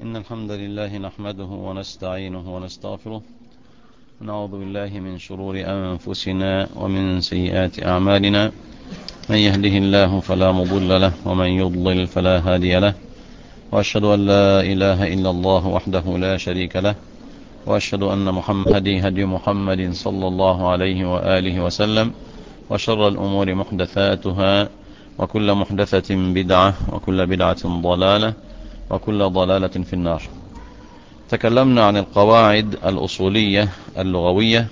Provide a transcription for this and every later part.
إن الحمد لله نحمده ونستعينه ونستغفره ونعوذ بالله من شرور أنفسنا ومن سيئات أعمالنا من يهده الله فلا مضل له ومن يضلل فلا هادي له وأشهد أن لا إله إلا الله وحده لا شريك له وأشهد أن محمد هدي هدي محمد صلى الله عليه وآله وسلم وشر الأمور محدثاتها وكل محدثة بدعة وكل بدعة ضلالة وكل ضلالة في النار تكلمنا عن القواعد الأصولية اللغوية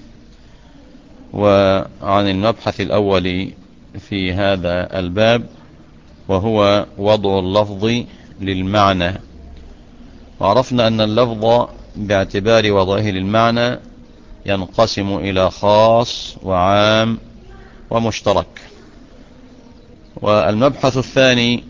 وعن المبحث الأول في هذا الباب وهو وضع اللفظ للمعنى وعرفنا أن اللفظ باعتبار وضعه للمعنى ينقسم إلى خاص وعام ومشترك والمبحث الثاني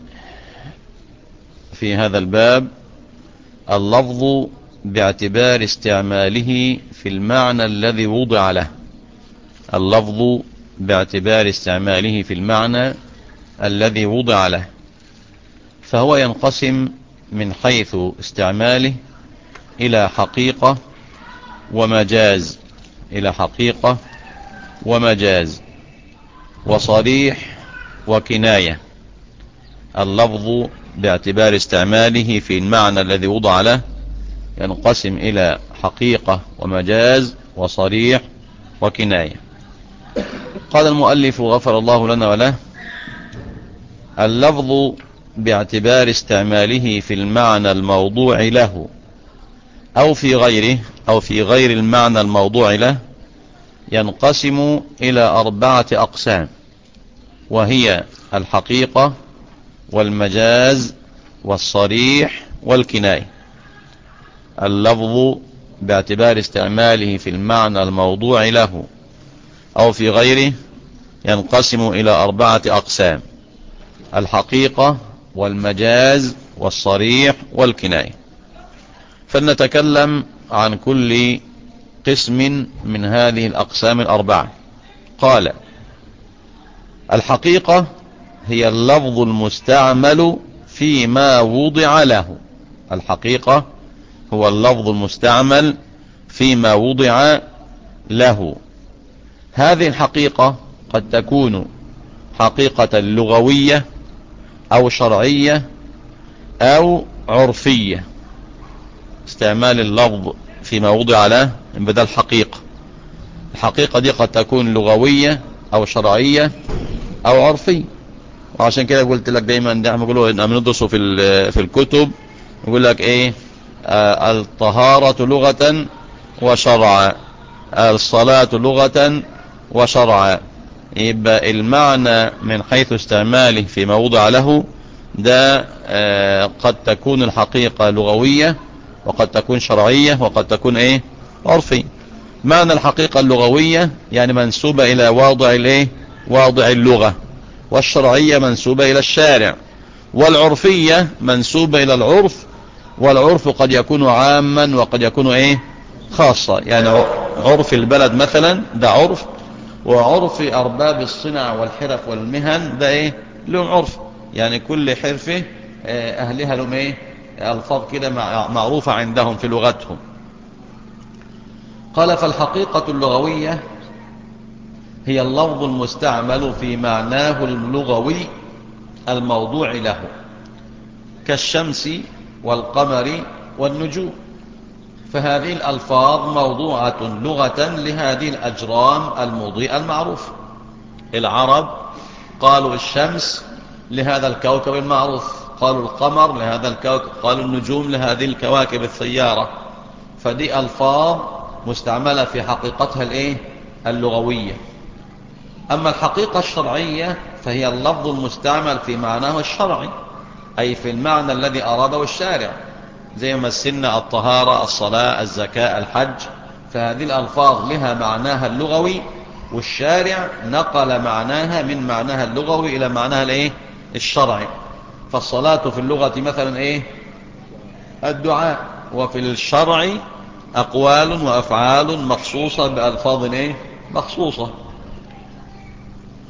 في هذا الباب اللفظ باعتبار استعماله في المعنى الذي وضع له اللفظ باعتبار استعماله في المعنى الذي وضع له فهو ينقسم من حيث استعماله إلى حقيقة ومجاز إلى حقيقة ومجاز وصريح وكناية اللفظ باعتبار استعماله في المعنى الذي وضع له ينقسم إلى حقيقة ومجاز وصريح وكناية قال المؤلف غفر الله لنا وله اللفظ باعتبار استعماله في المعنى الموضوع له أو في غيره أو في غير المعنى الموضوع له ينقسم إلى أربعة أقسام وهي الحقيقة والمجاز والصريح والكناية اللفظ باعتبار استعماله في المعنى الموضوع له أو في غيره ينقسم إلى أربعة أقسام الحقيقة والمجاز والصريح والكناية فلنتكلم عن كل قسم من هذه الأقسام الأربعة قال الحقيقة هي اللفظ المستعمل فيما وضع له الحقيقة هو اللفظ المستعمل فيما وضع له هذه الحقيقة قد تكون حقيقة لغوية أو شرعية أو عرفية استعمال اللفظ فيما وضع له من بدل حقيقة الحقيقة دي قد تكون لغوية أو شرعية أو عرفية وعشان كده قلت لك دايما ده بيقولوا ان بندرسه في في الكتب يقول لك ايه آه الطهارة لغة وشرعا الصلاة لغة وشرعا يبقى المعنى من حيث استعماله في موضع له ده آه قد تكون الحقيقة لغوية وقد تكون شرعية وقد تكون ايه عرفي معنى الحقيقة اللغوية يعني منسوبة الى واضع الايه واضع اللغة والشرعية منسوبة إلى الشارع والعرفية منسوبة إلى العرف والعرف قد يكون عاما وقد يكون إيه خاصة يعني عرف البلد مثلا ده عرف وعرف أرباب الصنع والحرف والمهن ده إيه لهم عرف يعني كل حرفة أهلها لهم إيه ألفاظ كده معروفة عندهم في لغتهم قال فالحقيقة اللغوية هي اللفظ المستعمل في معناه اللغوي الموضوع له كالشمس والقمر والنجوم فهذه الألفاظ موضوعة لغة لهذه الأجرام المضيئة المعروفة العرب قالوا الشمس لهذا الكوكب المعروف قالوا القمر لهذا الكوكب قالوا النجوم لهذه الكواكب السيارة فدي ألفاظ مستعملة في حقيقتها الايه اللغوية أما الحقيقة الشرعية فهي اللفظ المستعمل في معناه الشرعي أي في المعنى الذي أراده الشارع زي ما السنة الطهارة الصلاة الزكاة الحج فهذه الألفاظ لها معناها اللغوي والشارع نقل معناها من معناها اللغوي إلى معناها الايه الشرعي فالصلاة في اللغة مثلا ايه الدعاء وفي الشرع أقوال وأفعال مخصوصة بألفاظ ايه مخصوصة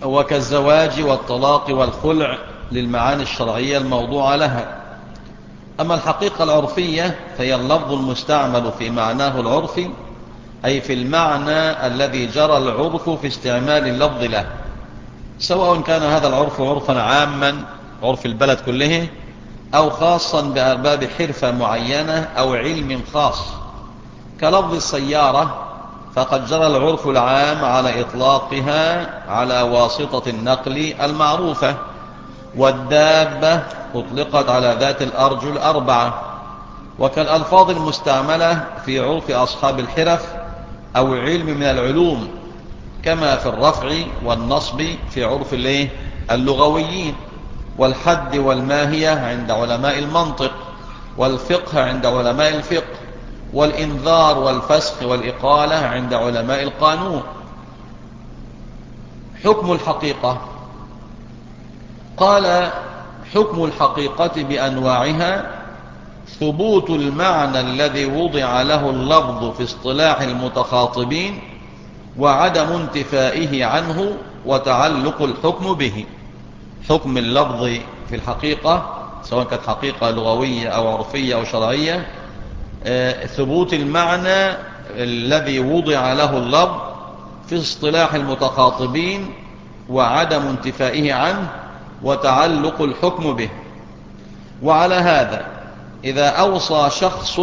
وكالزواج والطلاق والخلع للمعاني الشرعية الموضوعة لها أما الحقيقة العرفية فهي اللفظ المستعمل في معناه العرفي أي في المعنى الذي جرى العرف في استعمال اللفظ له سواء كان هذا العرف عرفا عاما عرف البلد كله أو خاصا بأرباب حرفة معينة أو علم خاص كلفظ السيارة فقد جرى العرف العام على إطلاقها على واسطة النقل المعروفة والدابة أطلقت على ذات الأرجل الأربعة وكالألفاظ المستعملة في عرف أصحاب الحرف أو علم من العلوم كما في الرفع والنصب في عرف اللغويين والحد والماهية عند علماء المنطق والفقه عند علماء الفقه والإنذار والفسخ والإقالة عند علماء القانون حكم الحقيقة قال حكم الحقيقة بأنواعها ثبوت المعنى الذي وضع له اللفظ في اصطلاح المتخاطبين وعدم انتفائه عنه وتعلق الحكم به حكم اللفظ في الحقيقة سواء كانت حقيقة لغوية أو عرفية أو شرعية آه، ثبوت المعنى الذي وضع له اللفظ في اصطلاح المتخاطبين وعدم انتفائه عنه وتعلق الحكم به وعلى هذا إذا أوصى شخص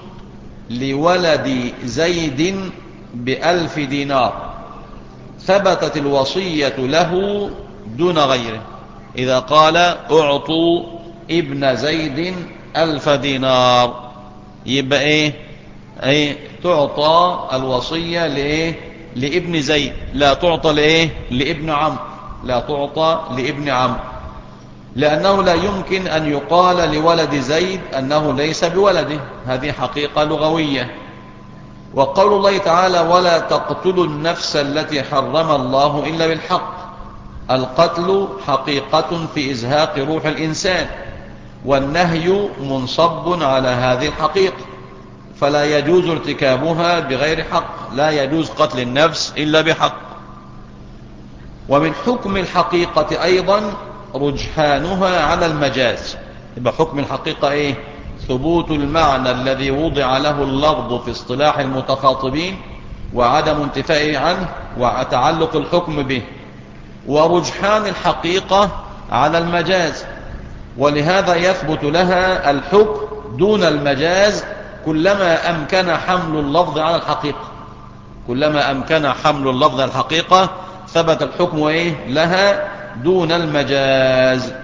لولد زيد بألف دينار ثبتت الوصية له دون غيره إذا قال اعطوا ابن زيد ألف دينار يبقى ايه ايه تعطى الوصية لايه لابن زيد لا تعطى لايه لابن عم لا تعطى لابن عم لأنه لا يمكن أن يقال لولد زيد أنه ليس بولده هذه حقيقة لغوية وقول الله تعالى ولا تقتلوا النفس التي حرم الله إلا بالحق القتل حقيقة في إزهاق روح الإنسان والنهي منصب على هذه الحقيقة فلا يجوز ارتكابها بغير حق لا يجوز قتل النفس إلا بحق ومن حكم الحقيقة أيضا رجحانها على المجاز يبقى حكم الحقيقة ايه ثبوت المعنى الذي وضع له اللفظ في اصطلاح المتخاطبين وعدم انتفائه عنه وتعلق الحكم به ورجحان الحقيقة على المجاز ولهذا يثبت لها الحكم دون المجاز كلما أمكن حمل اللفظ على الحقيقة كلما أمكن حمل اللفظ على الحقيقة ثبت الحكم إيه لها دون المجاز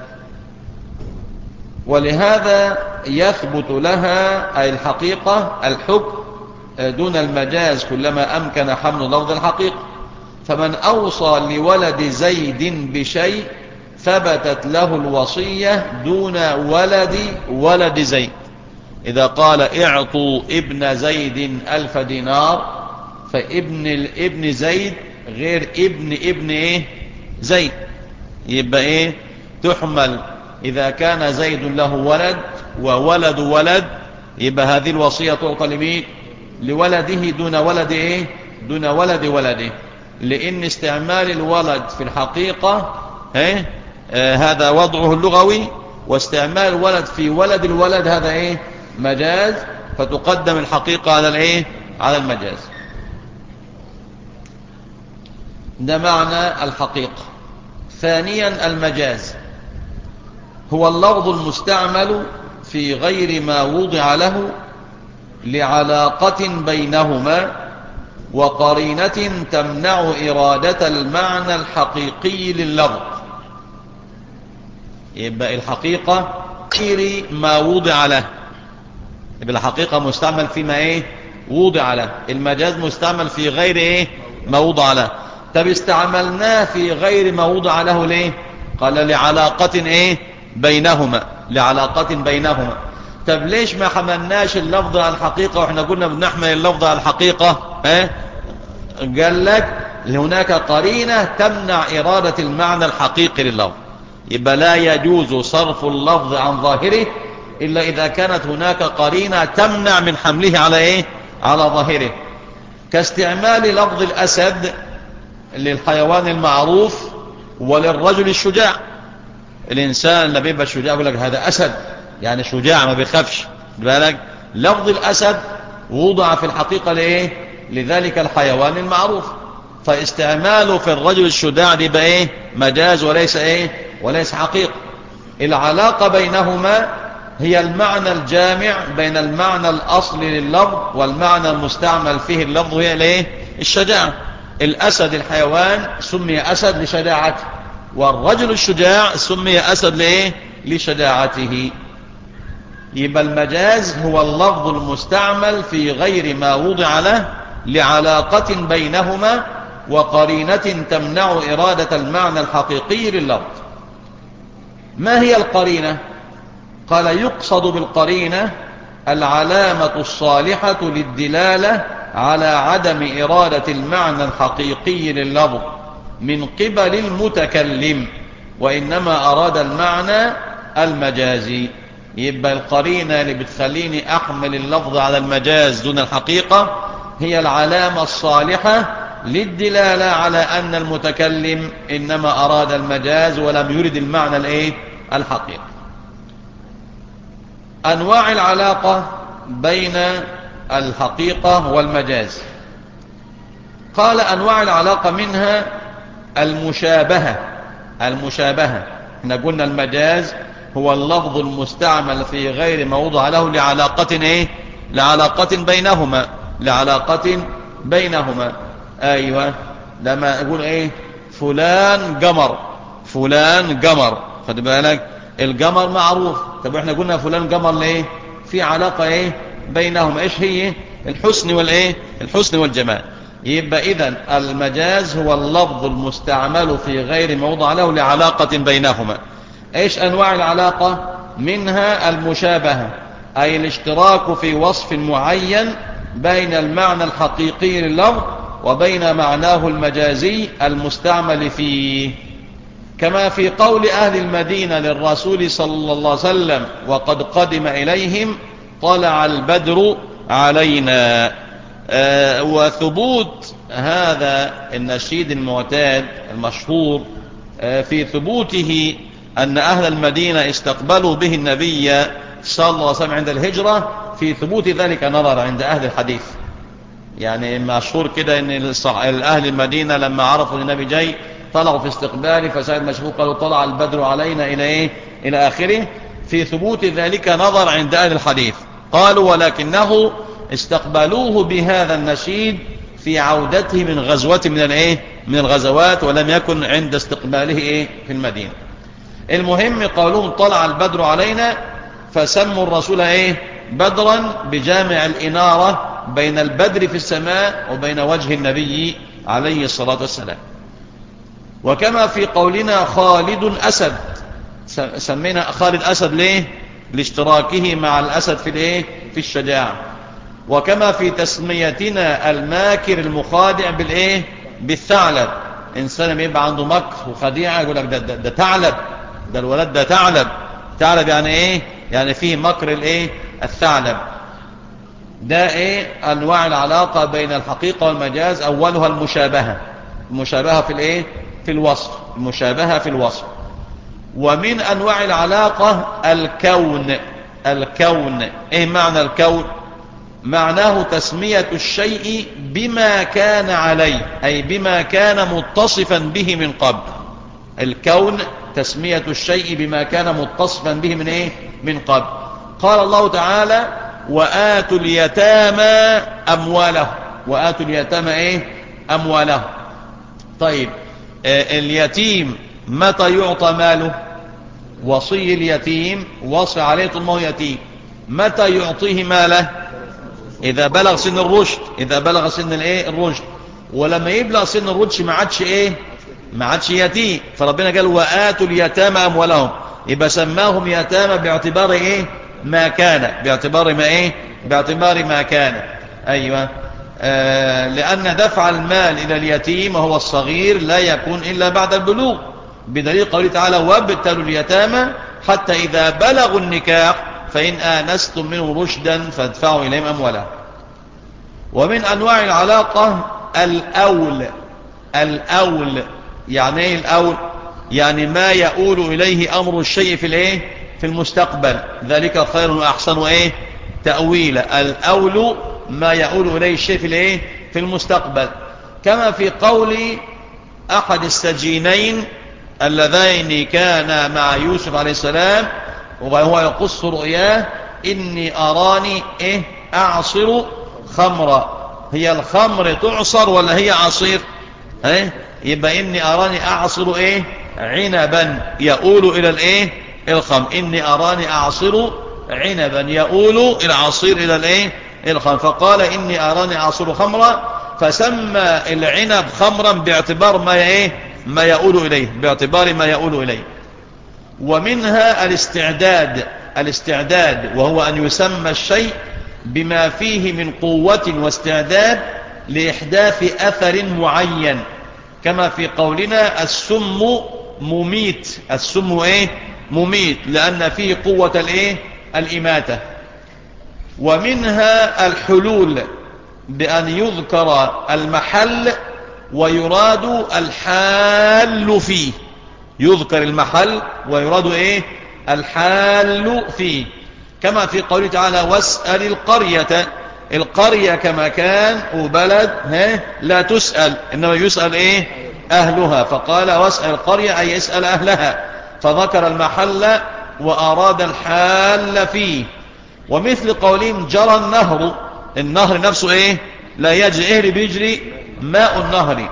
ولهذا يثبت لها أي الحقيقة الحكم دون المجاز كلما أمكن حمل لفظ الحقيقة فمن أوصى لولد زيد بشيء ثبتت له الوصية دون ولد ولد زيد إذا قال اعطوا ابن زيد ألف دينار فابن الابن زيد غير ابن ابن ايه زيد يبقى ايه تحمل اذا كان زيد له ولد وولد ولد يبقى هذه الوصية تعطى لمين لولده دون ولد ايه دون ولد ولده لان استعمال الولد في الحقيقة ايه آه هذا وضعه اللغوي واستعمال الولد في ولد الولد هذا ايه مجاز فتقدم الحقيقة على الايه على المجاز ده معنى الحقيقة ثانيا المجاز هو اللفظ المستعمل في غير ما وضع له لعلاقة بينهما وقرينة تمنع إرادة المعنى الحقيقي لللفظ يبقى الحقيقة غير ما وضع له يبقى الحقيقة مستعمل فيما ايه وضع له المجاز مستعمل في غير ايه ما وضع له طب استعملناه في غير ما وضع له ليه قال لعلاقة ايه بينهما لعلاقة بينهما طب ليش ما حملناش اللفظ على الحقيقة واحنا قلنا بنحمل اللفظ على الحقيقة اه قال لك هناك قرينة تمنع إرادة المعنى الحقيقي لللفظ يبقى لا يجوز صرف اللفظ عن ظاهره إلا إذا كانت هناك قرينة تمنع من حمله على إيه على ظاهره كاستعمال لفظ الأسد للحيوان المعروف وللرجل الشجاع الإنسان اللي بيبقى الشجاع يقول لك هذا أسد يعني شجاع ما بيخافش بالك لفظ الأسد وضع في الحقيقة لإيه لذلك الحيوان المعروف فاستعماله في الرجل الشجاع دي بقى إيه مجاز وليس إيه وليس حقيقة العلاقة بينهما هي المعنى الجامع بين المعنى الأصلي لللفظ والمعنى المستعمل فيه اللفظ هي الايه الشجاعة الأسد الحيوان سمي أسد لشجاعته والرجل الشجاع سمي أسد لإيه لشجاعته يبقى المجاز هو اللفظ المستعمل في غير ما وضع له لعلاقة بينهما وقرينة تمنع إرادة المعنى الحقيقي لللفظ ما هي القرينة قال يقصد بالقرينة العلامة الصالحة للدلالة على عدم إرادة المعنى الحقيقي لللفظ من قبل المتكلم وإنما أراد المعنى المجازي يبقى القرينة اللي بتخليني أحمل اللفظ على المجاز دون الحقيقة هي العلامة الصالحة للدلالة على أن المتكلم إنما أراد المجاز ولم يرد المعنى الإيه؟ الحقيقي أنواع العلاقة بين الحقيقة والمجاز قال أنواع العلاقة منها المشابهة المشابهة احنا قلنا المجاز هو اللفظ المستعمل في غير ما وضع له لعلاقة ايه لعلاقة بينهما لعلاقة بينهما ايوه لما اقول ايه فلان قمر فلان قمر خد بالك القمر معروف طب احنا قلنا فلان قمر ليه في علاقة ايه بينهما ايش هي الحسن والايه الحسن والجمال يبقى اذا المجاز هو اللفظ المستعمل في غير موضع له لعلاقة بينهما ايش انواع العلاقة منها المشابهة اي الاشتراك في وصف معين بين المعنى الحقيقي لللفظ وبين معناه المجازي المستعمل فيه كما في قول أهل المدينة للرسول صلى الله عليه وسلم وقد قدم إليهم طلع البدر علينا آه وثبوت هذا النشيد المعتاد المشهور آه في ثبوته أن أهل المدينة استقبلوا به النبي صلى الله عليه وسلم عند الهجرة في ثبوت ذلك نظر عند أهل الحديث يعني مشهور كده أن أهل المدينة لما عرفوا النبي جاي طلعوا في استقباله فسائل مشهور قالوا طلع البدر علينا إلى إيه إلى آخره في ثبوت ذلك نظر عند أهل الحديث قالوا ولكنه استقبلوه بهذا النشيد في عودته من غزوة من الايه من الغزوات ولم يكن عند استقباله ايه في المدينة المهم قالوا طلع البدر علينا فسموا الرسول ايه بدرا بجامع الإنارة بين البدر في السماء وبين وجه النبي عليه الصلاة والسلام وكما في قولنا خالد أسد سمينا خالد أسد ليه لاشتراكه مع الأسد في الايه في الشجاعة وكما في تسميتنا الماكر المخادع بالايه بالثعلب انسان يبقى عنده مكر وخديعة يقول لك ده, ده, ده ثعلب ده الولد ده ثعلب ثعلب يعني ايه يعني فيه مكر الايه الثعلب ده ايه انواع العلاقة بين الحقيقة والمجاز اولها المشابهة المشابهة في الايه في الوصف المشابهة في الوصف ومن أنواع العلاقة الكون الكون إيه معنى الكون معناه تسمية الشيء بما كان عليه أي بما كان متصفا به من قبل الكون تسمية الشيء بما كان متصفا به من إيه من قبل قال الله تعالى وآتوا اليتامى أمواله وآتوا اليتامى إيه أمواله طيب آه اليتيم متى يعطى ماله وصي اليتيم وصي عليه طول ما هو يتيم متى يعطيه ماله إذا بلغ سن الرشد إذا بلغ سن الايه الرشد ولما يبلغ سن الرشد ما عادش ايه ما عادش يتيم فربنا قال وآتوا اليتامى أموالهم يبقى سماهم يتامى باعتبار ايه ما كان باعتبار ما ايه باعتبار ما كان ايوه آه لأن دفع المال إلى اليتيم وهو الصغير لا يكون إلا بعد البلوغ بدليل قوله تعالى وابتلوا اليتامى حتى إذا بلغوا النكاح فإن آنستم منه رشدا فادفعوا إليهم أموالا ومن أنواع العلاقة الأول الأول يعني ايه الأول يعني ما يؤول إليه أمر الشيء في الايه في المستقبل ذلك خير وأحسن إيه تأويلا الأول ما يقول إليه الشيء في الإيه في المستقبل كما في قول أحد السجينين اللذين كان مع يوسف عليه السلام وهو يقص رؤياه إني أراني إيه أعصر خمرا هي الخمر تعصر ولا هي عصير إيه يبقى إني أراني أعصر إيه عنبا يقول إلى الإيه الخمر إني أراني أعصر عنبا يقول العصير إلى الإيه الخمر فقال إني أراني أعصر خمرا فسمى العنب خمرا باعتبار ما إيه ما يقول إليه باعتبار ما يقول إليه ومنها الاستعداد الاستعداد وهو أن يسمى الشيء بما فيه من قوة واستعداد لإحداث أثر معين كما في قولنا السم مميت السم ايه مميت لأن فيه قوة الايه الإماتة ومنها الحلول بأن يذكر المحل ويراد الحال فيه يذكر المحل ويراد ايه الحال فيه كما في قوله تعالى واسأل القرية القرية كمكان وبلد ها لا تسأل إنما يسأل إيه أهلها فقال واسأل القرية أي يسأل أهلها فذكر المحل وأراد الحال فيه ومثل قولهم جرى النهر النهر نفسه إيه لا يجري إيه اللي بيجري ماء النهر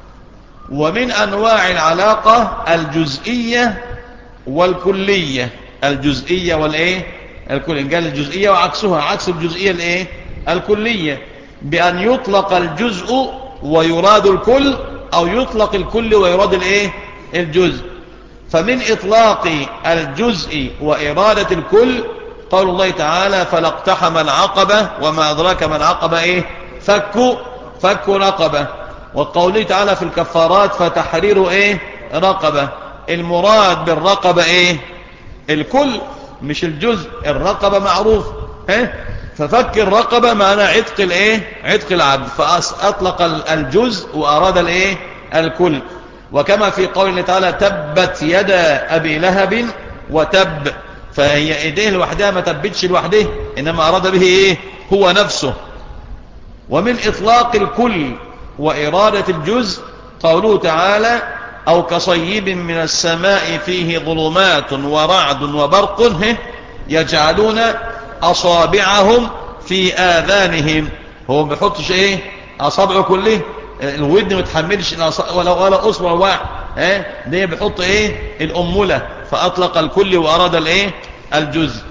ومن أنواع العلاقة الجزئية والكلية الجزئية والإيه الكلية قال الجزئية وعكسها عكس الجزئية الإيه الكلية بأن يطلق الجزء ويراد الكل أو يطلق الكل ويراد الإيه الجزء فمن إطلاق الجزء وإرادة الكل قول الله تعالى فلاقتحم العقبة وما أدراك ما العقبة إيه فك فك رقبة وقوله تعالى في الكفارات فتحرير إيه رقبة المراد بالرقبة إيه الكل مش الجزء الرقبة معروف ها ففك الرقبة معنى عتق الايه عتق العبد فأطلق الجزء وأراد الايه الكل وكما في قوله تعالى تبت يدا أبي لهب وتب فهي ايديه لوحدها ما تبتش لوحده إنما أراد به ايه هو نفسه ومن إطلاق الكل وإرادة الجزء قوله تعالى أو كصيب من السماء فيه ظلمات ورعد وبرق يجعلون أصابعهم في آذانهم هو ما بيحطش إيه أصابعه كله الودن ما تحملش ولا ولا أصبع واحد ها ده بيحط إيه الأمولة فأطلق الكل وأراد الإيه الجزء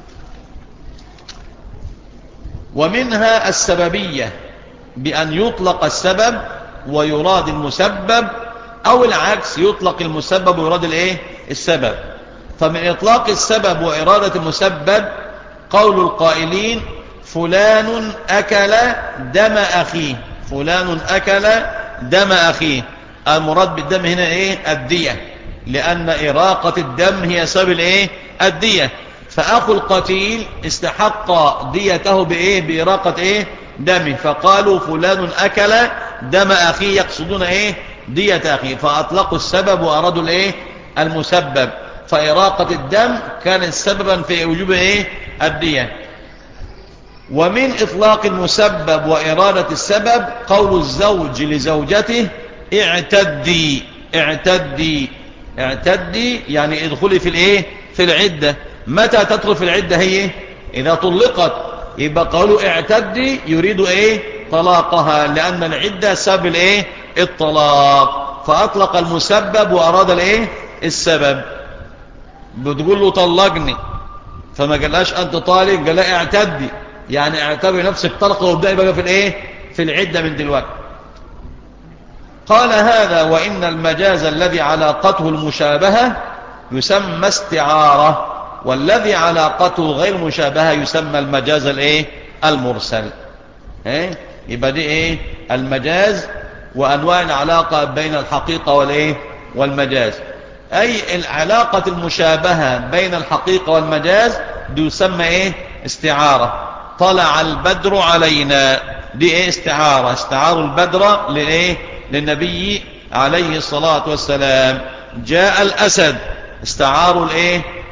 ومنها السببية بأن يطلق السبب ويراد المسبب أو العكس يطلق المسبب ويراد الإيه السبب فمن إطلاق السبب وإرادة المسبب قول القائلين فلان أكل دم أخيه فلان أكل دم أخيه المراد بالدم هنا إيه الدية لأن إراقة الدم هي سبب الإيه الدية فأخو القتيل استحق ديته بإيه بإراقة إيه دمه فقالوا فلان أكل دم أخيه يقصدون إيه دية أخيه فأطلقوا السبب وأرادوا الإيه المسبب فإراقة الدم كانت سببا في وجوب إيه الدية ومن إطلاق المسبب وإرادة السبب قول الزوج لزوجته اعتدي اعتدي اعتدي يعني ادخلي في الايه في العدة متى تدخل في العدة هي اذا طلقت يبقى قالوا اعتدي يريد ايه طلاقها لان العدة سبب الايه الطلاق فاطلق المسبب واراد الايه السبب بتقول له طلقني فما قالهاش انت طالق قال لا اعتدي يعني اعتبر نفسك طلقه وابدأي بقى في الايه في العدة من دلوقتي قال هذا وإن المجاز الذي علاقته المشابهة يسمى استعارة والذي علاقته غير مشابهة يسمى المجاز الايه المرسل ايه يبقى دي ايه المجاز وانواع العلاقة بين الحقيقة والايه والمجاز اي العلاقة المشابهة بين الحقيقة والمجاز دي يسمى ايه استعارة طلع البدر علينا دي ايه استعارة استعار البدر لايه للنبي عليه الصلاة والسلام جاء الأسد استعاروا الايه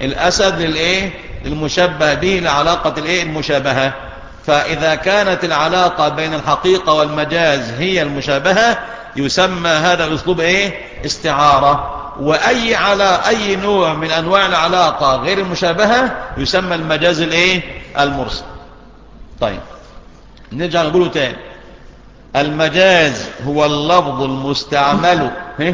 الأسد للإيه المشبه به لعلاقة الإيه المشابهة فإذا كانت العلاقة بين الحقيقة والمجاز هي المشابهة يسمى هذا الأسلوب إيه استعارة وأي على أي نوع من أنواع العلاقة غير المشابهة يسمى المجاز الإيه المرسل طيب نرجع نقوله تاني المجاز هو اللفظ المستعمل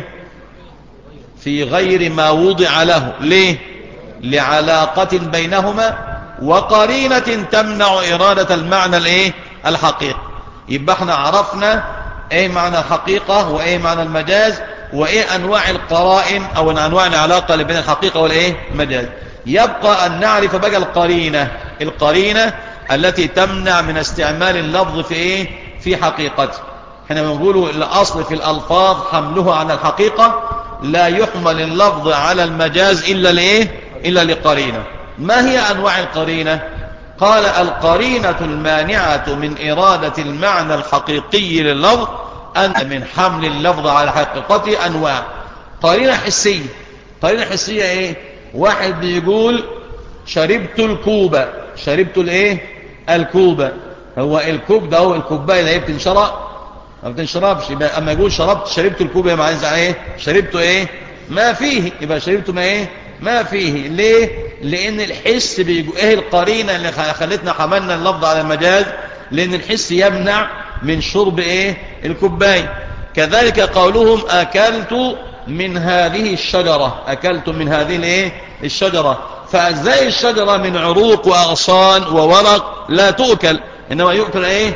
في غير ما وضع له ليه لعلاقة بينهما وقرينة تمنع إرادة المعنى الايه الحقيقي يبقى احنا عرفنا ايه معنى الحقيقة وايه معنى المجاز وايه انواع القرائن او انواع العلاقة اللي بين الحقيقة والايه المجاز يبقى ان نعرف بقى القرينة القرينة التي تمنع من استعمال اللفظ في ايه في حقيقته احنا بنقول الاصل في الالفاظ حمله على الحقيقة لا يحمل اللفظ على المجاز الا لايه الا لقرينة ما هي انواع القرينة قال القرينة المانعة من ارادة المعنى الحقيقي لللفظ ان من حمل اللفظ على حقيقته انواع قرينة حسية قرينة حسية ايه واحد بيقول شربت الكوبة شربت الايه الكوبة هو الكوب ده هو الكوبايه اللي هي بتنشرب ما بتنشربش يبقى اما يقول شربت شربت الكوبايه معناها ايه شربته ايه ما فيه يبقى شربته ما ايه ما فيه ليه لان الحس بيجو ايه القرينه اللي خلتنا حملنا اللفظ على المجاز لان الحس يمنع من شرب ايه الكوبايه كذلك قولهم اكلت من هذه الشجره اكلت من هذه الايه الشجره فأجزاء الشجرة من عروق وأغصان وورق لا تؤكل إنما يؤكل إيه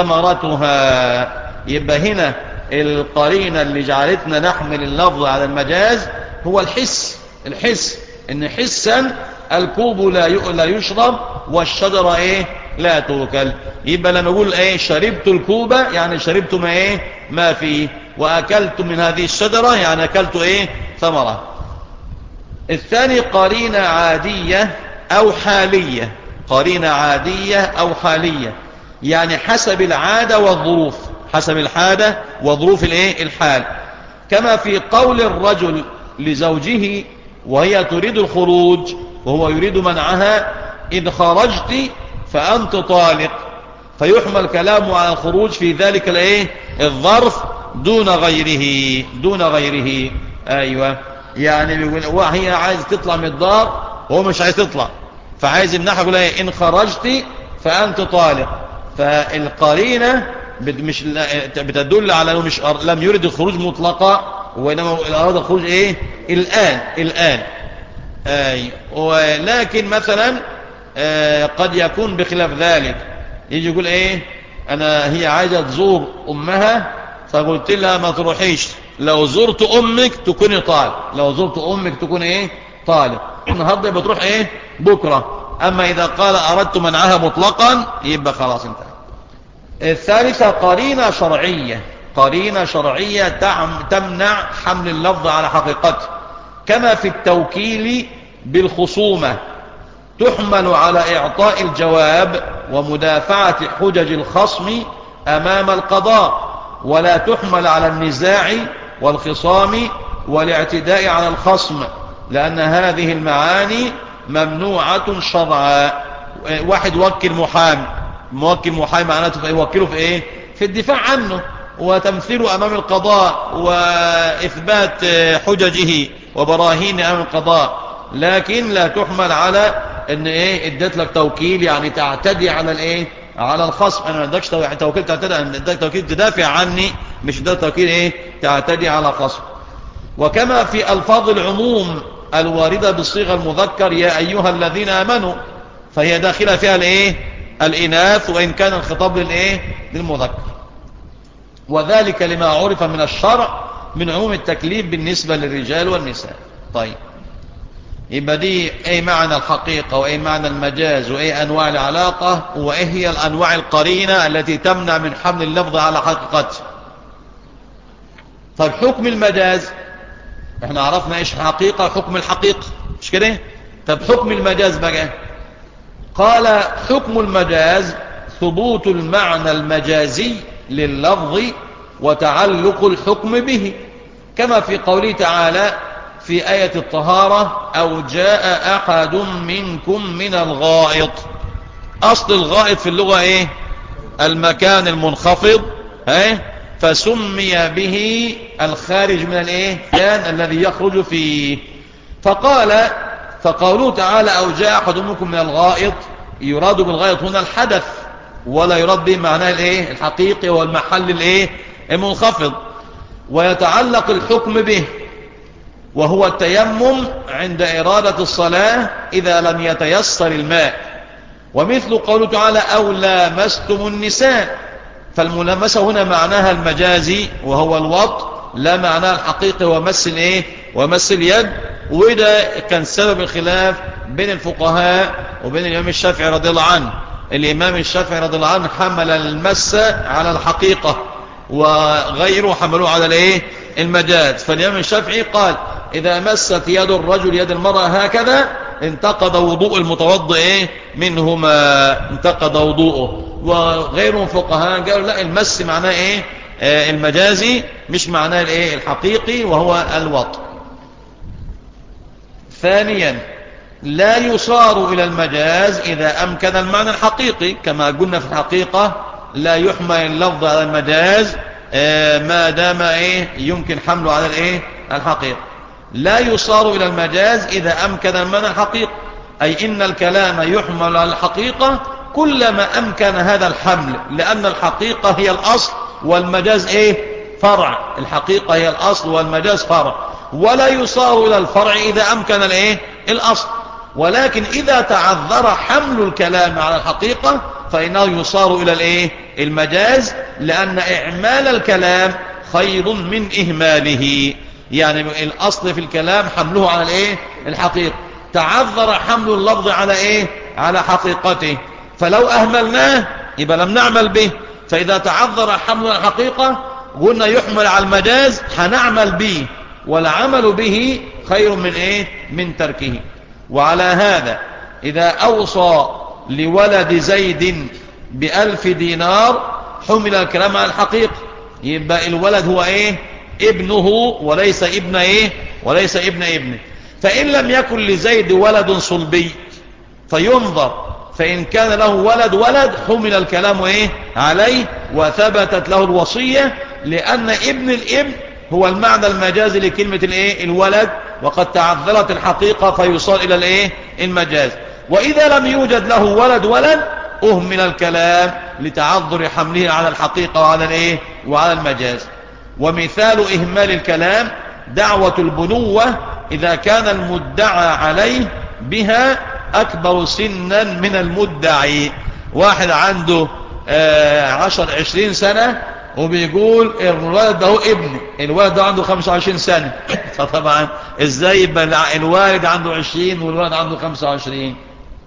ثمرتها يبقى هنا القرينة اللي جعلتنا نحمل اللفظ على المجاز هو الحس الحس إن حسا الكوب لا لا يشرب والشجرة إيه لا تؤكل يبقى لما نقول إيه شربت الكوبة يعني شربت ما إيه ما فيه وأكلت من هذه الشجرة يعني أكلت إيه ثمرة الثاني قرينة عادية أو حالية قرينة عادية أو حالية يعني حسب العادة والظروف حسب الحادة وظروف الايه الحال كما في قول الرجل لزوجه وهي تريد الخروج وهو يريد منعها إن خرجت فأنت طالق فيحمل كلامه على الخروج في ذلك الايه الظرف دون غيره دون غيره أيوة يعني بيقول هي عايز تطلع من الدار وهو مش عايز تطلع فعايز يمنحها يقول ايه ان خرجت فانت طالق فالقرينه مش بتدل على انه مش لم يرد الخروج مطلقا وانما اراد الخروج ايه الان الان اي ولكن مثلا آه قد يكون بخلاف ذلك يجي يقول ايه انا هي عايزه تزور امها فقلت لها ما تروحيش لو زرت امك تكوني طالب لو زرت امك تكون ايه طالب النهارده بتروح ايه بكره اما اذا قال اردت منعها مطلقا يبقى خلاص انتهى الثالثة قرينة شرعية قرينة شرعية تمنع حمل اللفظ على حقيقته كما في التوكيل بالخصومة تحمل على إعطاء الجواب ومدافعة حجج الخصم أمام القضاء ولا تحمل على النزاع والخصام والاعتداء على الخصم لأن هذه المعاني ممنوعة شرعا واحد وكل محام موكل محامي معناته يوكله في ايه في الدفاع عنه وتمثيله امام القضاء واثبات حججه وبراهين امام القضاء لكن لا تحمل على ان ايه اديت لك توكيل يعني تعتدي على الايه على الخصم انا ما ادكش توكيل تعتدي انا اديك توكيل تدافع عني مش اديك توكيل ايه تعتدي على خصم وكما في الفاظ العموم الواردة بالصيغة المذكر يا ايها الذين امنوا فهي داخلة فيها الايه الإناث وإن كان الخطاب للإيه للمذكر وذلك لما عرف من الشرع من عموم التكليف بالنسبة للرجال والنساء طيب يبقى دي ايه معنى الحقيقة وايه معنى المجاز وايه انواع العلاقة وايه هي الانواع القرينة التي تمنع من حمل اللفظ على حقيقته طيب حكم المجاز احنا عرفنا ايش حقيقة حكم الحقيقة مش كده طب حكم المجاز بقى قال حكم المجاز ثبوت المعنى المجازي لللفظ وتعلق الحكم به كما في قوله تعالى في آية الطهارة أو جاء أحد منكم من الغائط أصل الغائط في اللغة إيه المكان المنخفض إيه فسمي به الخارج من الإيه كان الذي يخرج فيه فقال فقوله تعالى أو جاء أحد منكم من الغائط يراد بالغائط هنا الحدث ولا يراد به معناه الايه الحقيقي والمحل الايه المنخفض ويتعلق الحكم به وهو التيمم عند إرادة الصلاة إذا لم يتيسر الماء ومثل قوله تعالى أو لامستم النساء فالملامسة هنا معناها المجازي وهو الوط لا معناها الحقيقي ومس الايه ومس اليد وده كان سبب الخلاف بين الفقهاء وبين الإمام الشافعي رضي الله عنه الإمام الشافعي رضي الله عنه حمل المس على الحقيقة وغيره حملوه على الايه المجاز فالإمام الشافعي قال إذا مست يد الرجل يد المرأة هكذا انتقض وضوء المتوضئ ايه منهما انتقض وضوءه وغيرهم فقهاء قالوا لا المس معناه ايه آه المجازي مش معناه الايه الحقيقي وهو الوط ثانيا لا يصار إلى المجاز إذا أمكن المعنى الحقيقي كما قلنا في الحقيقة لا يحمل اللفظ على المجاز آه ما دام إيه يمكن حمله على الإيه الحقيقة لا يصار إلى المجاز إذا أمكن المعنى الحقيقي أي إن الكلام يحمل على الحقيقة كلما أمكن هذا الحمل لأن الحقيقة هي الأصل والمجاز إيه فرع الحقيقة هي الأصل والمجاز فرع ولا يصار إلى الفرع إذا أمكن الإيه الأصل ولكن إذا تعذر حمل الكلام على الحقيقة فإنه يصار إلى الإيه المجاز لأن إعمال الكلام خير من إهماله يعني الأصل في الكلام حمله على الإيه الحقيقة تعذر حمل اللفظ على إيه على حقيقته فلو أهملناه يبقى لم نعمل به فإذا تعذر حمل الحقيقة قلنا يحمل على المجاز هنعمل به والعمل به خير من إيه من تركه وعلى هذا إذا أوصى لولد زيد بألف دينار حمل الكلام على الحقيقة يبقى الولد هو إيه ابنه وليس ابن إيه وليس ابن ابنه فإن لم يكن لزيد ولد صلبي فينظر فإن كان له ولد ولد حمل الكلام إيه عليه وثبتت له الوصية لأن ابن الابن هو المعنى المجازي لكلمة الايه الولد وقد تعذرت الحقيقة فيصار الى الايه المجاز واذا لم يوجد له ولد ولد اهمل الكلام لتعذر حمله على الحقيقة وعلى الايه وعلى المجاز ومثال اهمال الكلام دعوة البنوة اذا كان المدعى عليه بها اكبر سنا من المدعي واحد عنده عشر عشرين سنة وبيقول الولد ده هو ابني الولد ده عنده 25 سنة فطبعا ازاي يبقى الوالد عنده 20 والولد عنده 25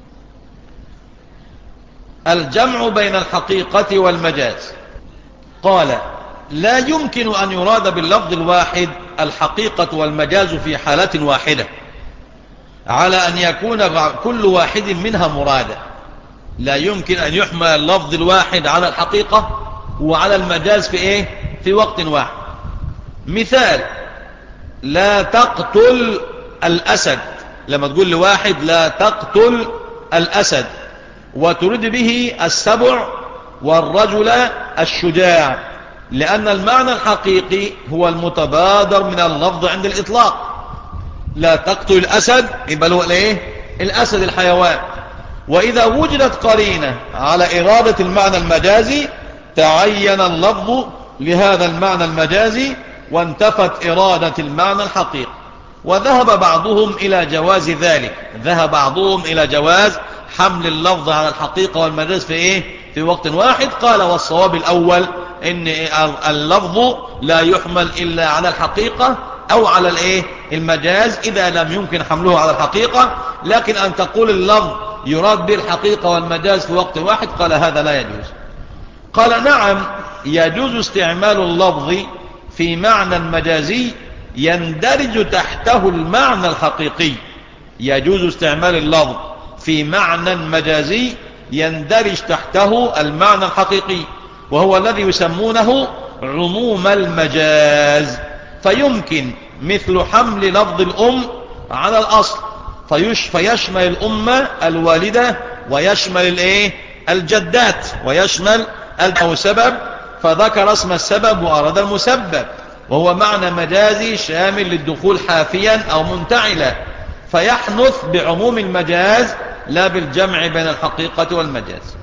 الجمع بين الحقيقة والمجاز قال لا يمكن أن يراد باللفظ الواحد الحقيقة والمجاز في حالة واحدة على أن يكون كل واحد منها مرادا لا يمكن أن يحمل اللفظ الواحد على الحقيقة وعلى المجاز في ايه في وقت واحد مثال لا تقتل الاسد لما تقول لواحد لا تقتل الاسد وتريد به السبع والرجل الشجاع لان المعنى الحقيقي هو المتبادر من اللفظ عند الاطلاق لا تقتل الاسد يبقى هو الايه الاسد الحيوان واذا وجدت قرينه على اراده المعنى المجازي تعين اللفظ لهذا المعنى المجازي وانتفت إرادة المعنى الحقيقي وذهب بعضهم إلى جواز ذلك ذهب بعضهم إلى جواز حمل اللفظ على الحقيقة والمجاز في إيه في وقت واحد قال والصواب الأول إن اللفظ لا يحمل إلا على الحقيقة أو على الإيه المجاز إذا لم يمكن حمله على الحقيقة لكن أن تقول اللفظ يراد به الحقيقة والمجاز في وقت واحد قال هذا لا يجوز قال نعم يجوز استعمال اللفظ في معنى مجازي يندرج تحته المعنى الحقيقي يجوز استعمال اللفظ في معنى مجازي يندرج تحته المعنى الحقيقي وهو الذي يسمونه عموم المجاز فيمكن مثل حمل لفظ الأم على الأصل فيش فيشمل الأمة الوالدة ويشمل الايه الجدات ويشمل أو سبب فذكر اسم السبب وأراد المسبب وهو معنى مجازي شامل للدخول حافيا أو منتعلا فيحنث بعموم المجاز لا بالجمع بين الحقيقة والمجاز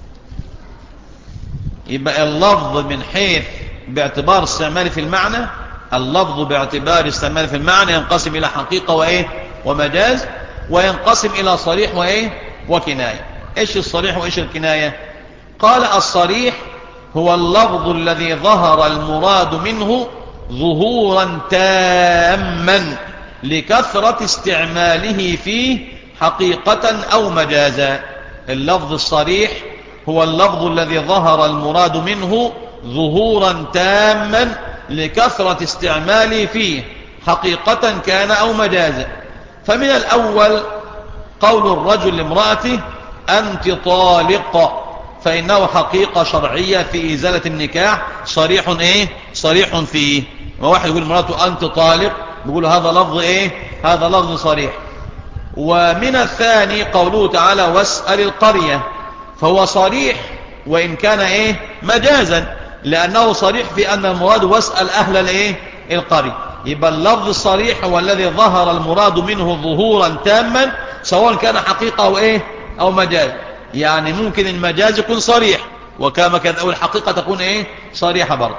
يبقى اللفظ من حيث باعتبار استعمال في المعنى اللفظ باعتبار استعمال في المعنى ينقسم إلى حقيقة وإيه ومجاز وينقسم إلى صريح وإيه وكناية إيش الصريح وإيش الكناية قال الصريح هو اللفظ الذي ظهر المراد منه ظهورا تاما لكثرة استعماله فيه حقيقة أو مجازا اللفظ الصريح هو اللفظ الذي ظهر المراد منه ظهورا تاما لكثرة استعماله فيه حقيقة كان أو مجازا فمن الأول قول الرجل لامرأته أنت طالق فإنه حقيقة شرعية في إزالة النكاح صريح إيه صريح فيه واحد يقول لامرأته أنت طالق بيقول هذا لفظ إيه هذا لفظ صريح ومن الثاني قوله تعالى واسأل القرية فهو صريح وإن كان إيه مجازا لأنه صريح في أن المراد واسأل أهل الإيه القرية يبقى اللفظ الصريح هو الذي ظهر المراد منه ظهورا تاما سواء كان حقيقة أو إيه أو مجاز يعني ممكن المجاز يكون صريح وكما كان أو الحقيقة تكون إيه صريحة برضه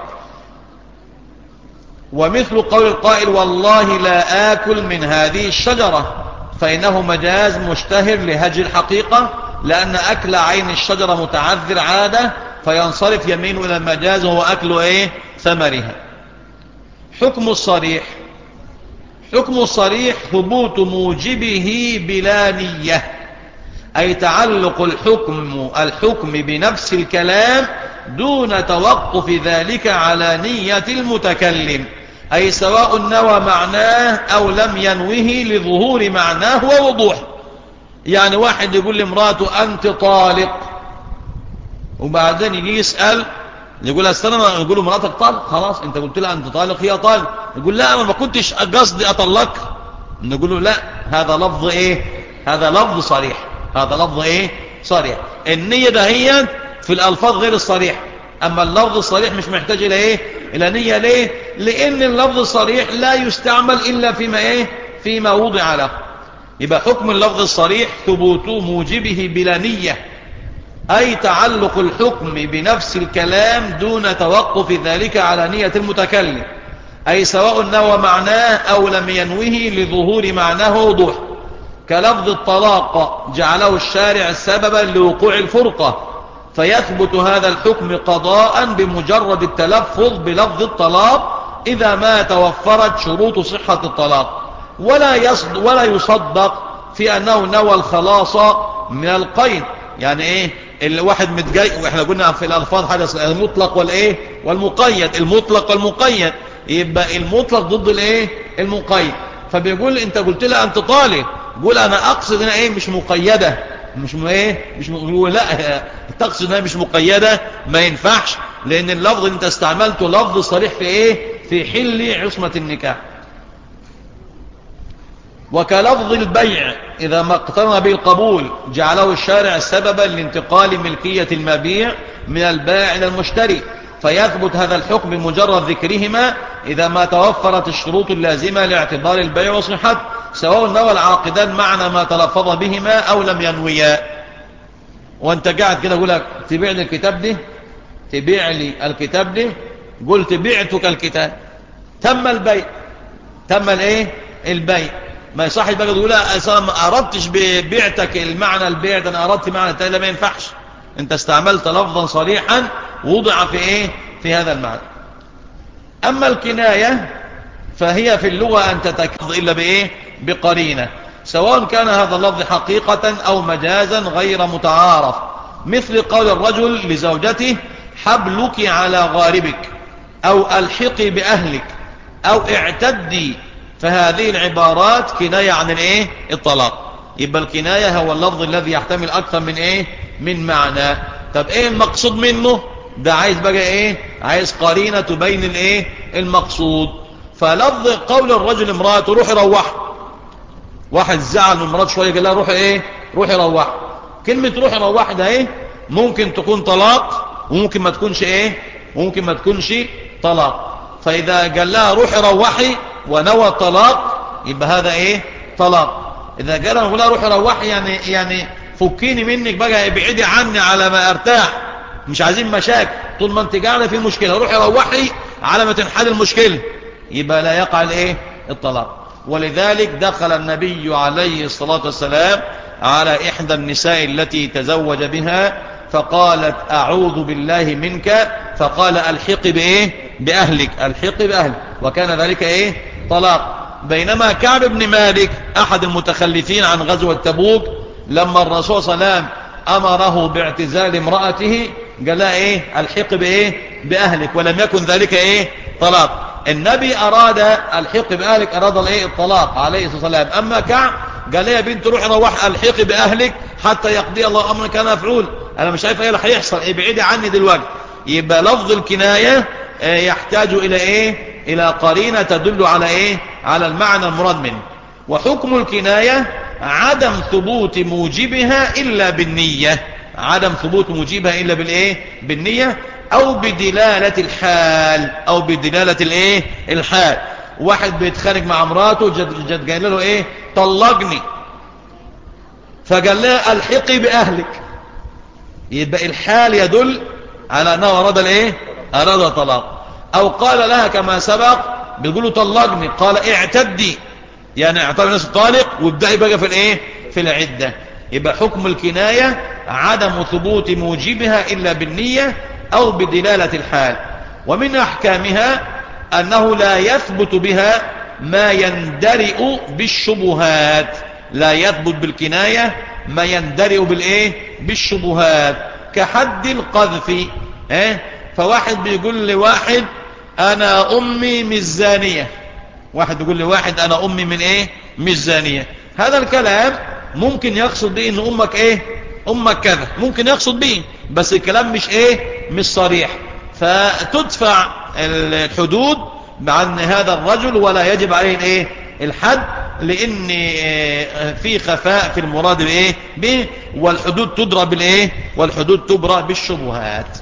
ومثل قول القائل والله لا آكل من هذه الشجرة فإنه مجاز مشتهر لهج الحقيقة لأن أكل عين الشجرة متعذر عادة فينصرف يمينه إلى المجاز وهو أكل إيه ثمرها حكم الصريح حكم الصريح ثبوت موجبه بلا نية أي تعلق الحكم الحكم بنفس الكلام دون توقف ذلك على نية المتكلم أي سواء نوى معناه أو لم ينوه لظهور معناه ووضوح يعني واحد يقول لامراته أنت طالق وبعدين يجي يسأل يقول استنى يقول له مراتك طالق خلاص انت قلت لها انت طالق هي طالق يقول لا انا ما كنتش قصدي اطلقك نقول له لا هذا لفظ ايه هذا لفظ صريح هذا لفظ ايه صريح النية ده هي في الالفاظ غير الصريح اما اللفظ الصريح مش محتاج الى ايه الى نية ليه لان اللفظ الصريح لا يستعمل الا فيما ايه فيما وضع له يبقى حكم اللفظ الصريح ثبوت موجبه بلا نية أي تعلق الحكم بنفس الكلام دون توقف ذلك على نية المتكلم أي سواء نوى معناه أو لم ينوه لظهور معناه وضوح كلفظ الطلاق جعله الشارع سببا لوقوع الفرقة فيثبت هذا الحكم قضاء بمجرد التلفظ بلفظ الطلاق إذا ما توفرت شروط صحة الطلاق ولا, يصد ولا يصدق في أنه نوى الخلاص من القيد يعني ايه الواحد متجاي واحنا قلنا في الالفاظ حاجه المطلق والايه والمقيد المطلق والمقيد يبقى المطلق ضد الايه المقيد فبيقول انت قلت لها انت طالب قول انا اقصد هنا ايه مش مقيده مش م... ايه مش م... لا تقصد انها مش مقيده ما ينفعش لان اللفظ انت استعملته لفظ صريح في ايه في حل عصمه النكاح وكلفظ البيع إذا ما اقترن به القبول جعله الشارع سببا لانتقال ملكية المبيع من البائع إلى المشتري فيثبت هذا الحكم بمجرد ذكرهما إذا ما توفرت الشروط اللازمة لاعتبار البيع وصحته سواء نوى العاقدان معنى ما تلفظ بهما أو لم ينويا وانت قاعد كده اقول لك تبيع لي الكتاب ده تبيع لي الكتاب ده قلت بعتك الكتاب تم البيع تم الايه البيع ما يصحش بقى تقول انا ما اردتش ببيعتك المعنى البيع ده انا اردت معنى تاني ما ينفعش انت استعملت لفظا صريحا وضع في ايه في هذا المعنى اما الكناية فهي في اللغة ان تتكذ الا بايه بقرينة سواء كان هذا اللفظ حقيقة او مجازا غير متعارف مثل قول الرجل لزوجته حبلك على غاربك او الحقي باهلك او اعتدي فهذه العبارات كناية عن الايه الطلاق يبقى الكناية هو اللفظ الذي يحتمل اكثر من ايه من معنى طب ايه المقصود منه ده عايز بقى ايه عايز قرينة تبين الايه المقصود فلفظ قول الرجل امراته روح روح واحد زعل من مراته شوية قال لها روح ايه روح روح كلمة روح روح ده ايه ممكن تكون طلاق وممكن ما تكونش ايه ممكن ما تكونش طلاق فاذا قال لها روحي روحي ونوى طلاق يبقى هذا ايه طلاق اذا قال لها لها روحي روحي يعني يعني فكيني منك بقى ابعدي عني على ما ارتاح مش عايزين مشاكل طول ما انت قاعده في مشكله روحي روحي على ما تنحل المشكله يبقى لا يقع الايه الطلاق ولذلك دخل النبي عليه الصلاه والسلام على احدى النساء التي تزوج بها فقالت أعوذ بالله منك فقال الحق بإيه بأهلك الحق بأهلك وكان ذلك إيه طلاق بينما كعب بن مالك أحد المتخلفين عن غزوة تبوك لما الرسول صلى الله عليه وسلم أمره باعتزال امرأته قال لها إيه الحق بإيه بأهلك ولم يكن ذلك إيه طلاق النبي أراد الحق بأهلك أراد الإيه الطلاق عليه الصلاة والسلام أما كعب قال لها يا بنت روحي روح الحق بأهلك حتى يقضي الله أمر كان مفعول أنا مش عارف إيه اللي هيحصل ابعدي عني دلوقتي يبقى لفظ الكناية يحتاج إلى إيه إلى قرينة تدل على إيه على المعنى المراد منه وحكم الكناية عدم ثبوت موجبها إلا بالنية عدم ثبوت موجبها إلا بالإيه بالنية أو بدلالة الحال أو بدلالة الإيه الحال واحد بيتخانق مع مراته جد, جد قال له إيه طلقني فقال لها الحقي بأهلك يبقى الحال يدل على أنه أراد الإيه أراد طلاق أو قال لها كما سبق بيقول له طلقني قال اعتدي يعني اعتبر الناس الطالق وابدأي بقى في الإيه في العدة يبقى حكم الكناية عدم ثبوت موجبها إلا بالنية أو بدلالة الحال ومن أحكامها أنه لا يثبت بها ما يندرئ بالشبهات لا يثبت بالكناية ما يندرئ بالإيه بالشبهات كحد القذف اه؟ فواحد بيقول لواحد أنا أمي مش زانية واحد يقول لواحد أنا أمي من إيه مش زانية هذا الكلام ممكن يقصد به إن أمك إيه أمك كذا ممكن يقصد به بس الكلام مش إيه مش صريح فتدفع الحدود عن هذا الرجل ولا يجب عليه الايه الحد لان في خفاء في المراد بايه به والحدود تدرى بالايه والحدود تبرى بالشبهات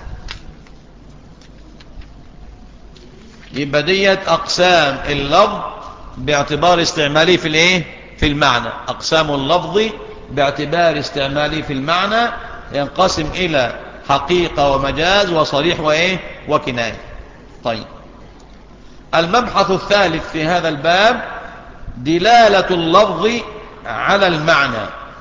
يبقى ديت اقسام اللفظ باعتبار استعماله في الايه في المعنى اقسام اللفظ باعتبار استعماله في المعنى ينقسم الى حقيقة ومجاز وصريح وإيه وكناية طيب المبحث الثالث في هذا الباب دلالة اللفظ على المعنى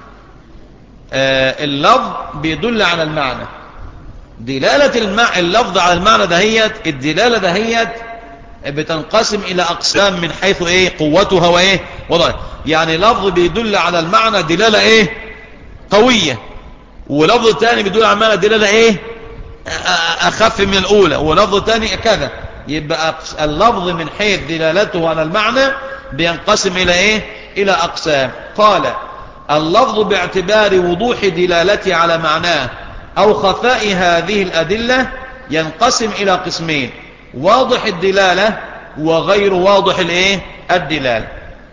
آه اللفظ بيدل على المعنى دلالة المع... اللفظ على المعنى دهيت الدلالة دهيت بتنقسم إلى أقسام من حيث إيه قوتها وإيه وضعها يعني لفظ بيدل على المعنى دلالة إيه قوية ولفظ تاني بيدل على المعنى دلالة ايه اخف من الاولى ولفظ تاني كذا يبقى اللفظ من حيث دلالته على المعنى بينقسم الى ايه الى اقسام قال اللفظ باعتبار وضوح دلالته على معناه او خفاء هذه الادلة ينقسم الى قسمين واضح الدلالة وغير واضح الايه الدلالة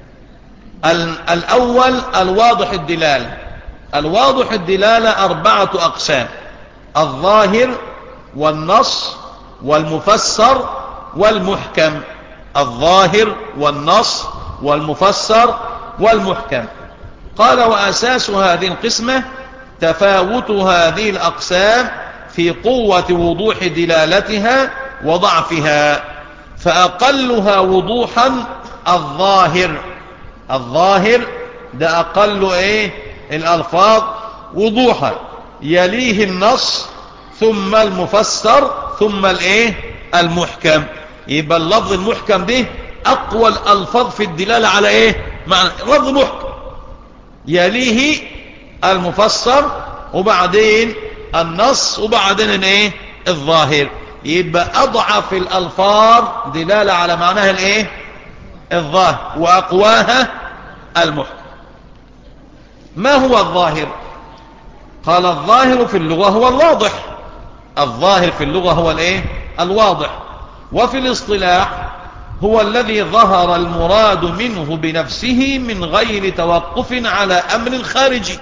الاول الواضح الدلالة الواضح الدلالة أربعة أقسام الظاهر والنص والمفسر والمحكم الظاهر والنص والمفسر والمحكم قال وأساس هذه القسمة تفاوت هذه الأقسام في قوة وضوح دلالتها وضعفها فأقلها وضوحا الظاهر الظاهر ده أقل إيه الألفاظ وضوحا يليه النص ثم المفسر ثم الايه المحكم يبقى اللفظ المحكم ده اقوى الالفاظ في الدلالة على ايه معنى لفظ محكم يليه المفسر وبعدين النص وبعدين الايه الظاهر يبقى اضعف الالفاظ دلالة على معناها الايه الظاهر واقواها المحكم ما هو الظاهر قال الظاهر في اللغة هو الواضح الظاهر في اللغة هو الايه الواضح وفي الاصطلاح هو الذي ظهر المراد منه بنفسه من غير توقف على أمر خارجي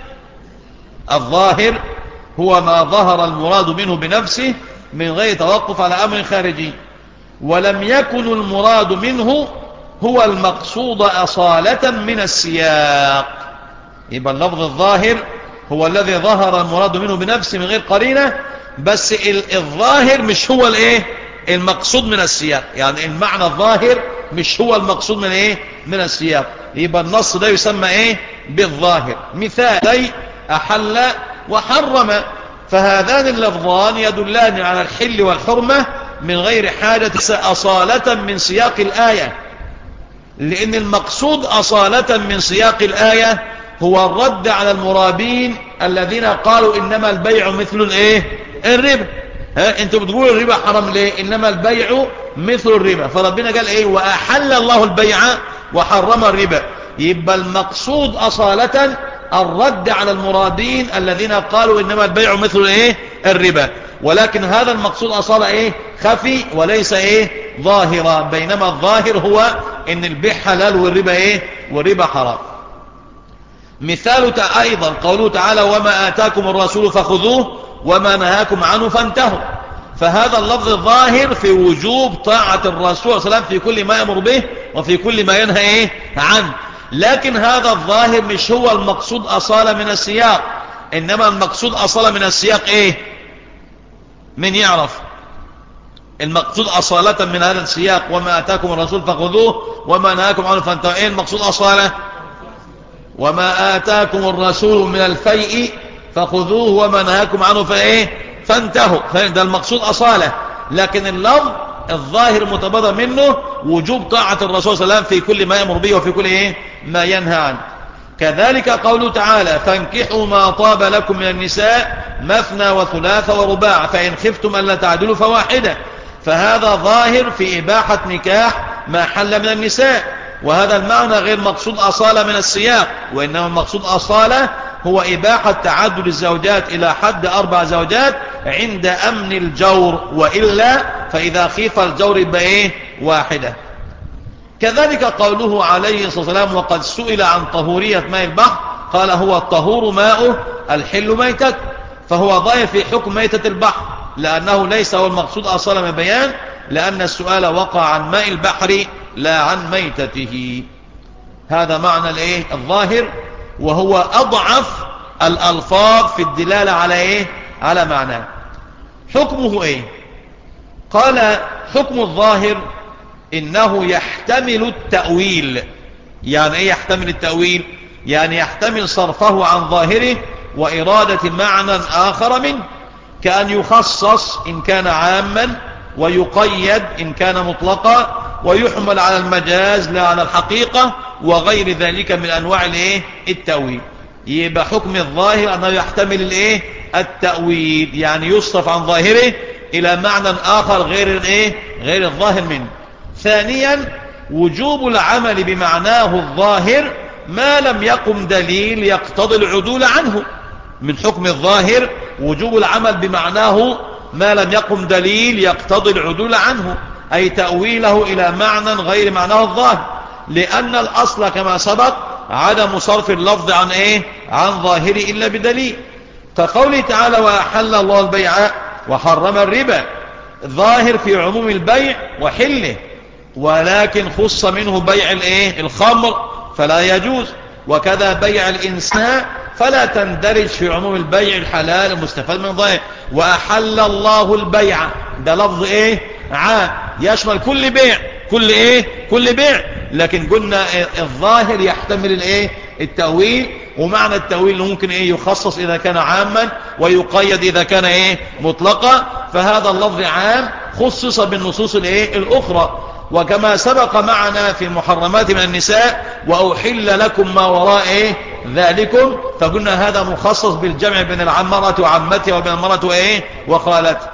الظاهر هو ما ظهر المراد منه بنفسه من غير توقف على أمر خارجي ولم يكن المراد منه هو المقصود أصالة من السياق يبقى اللفظ الظاهر هو الذي ظهر المراد منه بنفسه من غير قرينة بس الظاهر مش هو الايه المقصود من السياق يعني المعنى الظاهر مش هو المقصود من ايه من السياق يبقى النص ده يسمى ايه بالظاهر مثال احل وحرم فهذان اللفظان يدلان على الحل والحرمة من غير حاجة أصالة من سياق الآية لأن المقصود أصالة من سياق الآية هو الرد على المرابين الذين قالوا إنما البيع مثل الإيه الربا ها انتوا بتقولوا الربا حرام ليه انما البيع مثل الربا فربنا قال ايه واحل الله البيع وحرم الربا يبقى المقصود اصالة الرد على المرادين الذين قالوا انما البيع مثل ايه الربا ولكن هذا المقصود اصالة ايه خفي وليس ايه ظاهرا بينما الظاهر هو ان البيع حلال والربا ايه والربا حرام مثال ايضا قوله تعالى وما اتاكم الرسول فخذوه وما نهاكم عنه فانتهوا فهذا اللفظ الظاهر في وجوب طاعة الرسول صلى الله عليه وسلم في كل ما يمر به وفي كل ما ينهى إيه عنه لكن هذا الظاهر مش هو المقصود أصالة من السياق إنما المقصود أصالة من السياق إيه من يعرف المقصود أصالة من هذا السياق وما أتاكم الرسول فخذوه وما نهاكم عنه فانتهوا إيه المقصود أصالة وما آتاكم الرسول من الفيء فخذوه وما نهاكم عنه فايه فانتهوا ده المقصود أصالة لكن اللفظ الظاهر متبادر منه وجوب طاعة الرسول صلى الله عليه وسلم في كل ما يأمر به وفي كل إيه ما ينهى عنه كذلك قوله تعالى فانكحوا ما طاب لكم من النساء مثنى وثلاث ورباع فإن خفتم ألا تعدلوا فواحدة فهذا ظاهر في إباحة نكاح ما حل من النساء وهذا المعنى غير مقصود أصالة من السياق وإنما المقصود أصالة هو إباحة تعدد الزوجات إلى حد أربع زوجات عند أمن الجور وإلا فإذا خيف الجور يبقى إيه واحدة كذلك قوله عليه الصلاة والسلام وقد سئل عن طهورية ماء البحر قال هو الطهور ماءه الحل ميتة فهو ضايف في حكم ميتة البحر لأنه ليس هو المقصود أصلا من بيان لأن السؤال وقع عن ماء البحر لا عن ميتته هذا معنى الايه الظاهر وهو أضعف الألفاظ في الدلالة على إيه على معناه حكمه إيه قال حكم الظاهر إنه يحتمل التأويل يعني إيه يحتمل التأويل يعني يحتمل صرفه عن ظاهره وإرادة معنى آخر منه كأن يخصص إن كان عاما ويقيد إن كان مطلقا ويحمل على المجاز لا على الحقيقة وغير ذلك من أنواع الايه التأويل يبقى حكم الظاهر أنه يحتمل الايه التأويل يعني يصرف عن ظاهره إلى معنى آخر غير الايه غير الظاهر منه ثانيا وجوب العمل بمعناه الظاهر ما لم يقم دليل يقتضي العدول عنه من حكم الظاهر وجوب العمل بمعناه ما لم يقم دليل يقتضي العدول عنه أي تأويله إلى معنى غير معناه الظاهر لأن الأصل كما سبق عدم صرف اللفظ عن إيه عن ظاهر إلا بدليل كقوله تعالى وأحل الله البيع وحرم الربا ظاهر في عموم البيع وحله ولكن خص منه بيع الايه الخمر فلا يجوز وكذا بيع الإنسان فلا تندرج في عموم البيع الحلال المستفاد من ظاهر وأحل الله البيع ده لفظ ايه عام يشمل كل بيع كل ايه كل بيع لكن قلنا الظاهر يحتمل الايه التأويل ومعنى التأويل ممكن ايه يخصص اذا كان عاما ويقيد اذا كان ايه مطلقا فهذا اللفظ عام خصص بالنصوص الايه الاخرى وكما سبق معنا في المحرمات من النساء وأحل لكم ما وراء إيه ذلكم فقلنا هذا مخصص بالجمع بين العمرة وعمتها وبين المرأة وإيه وخالتها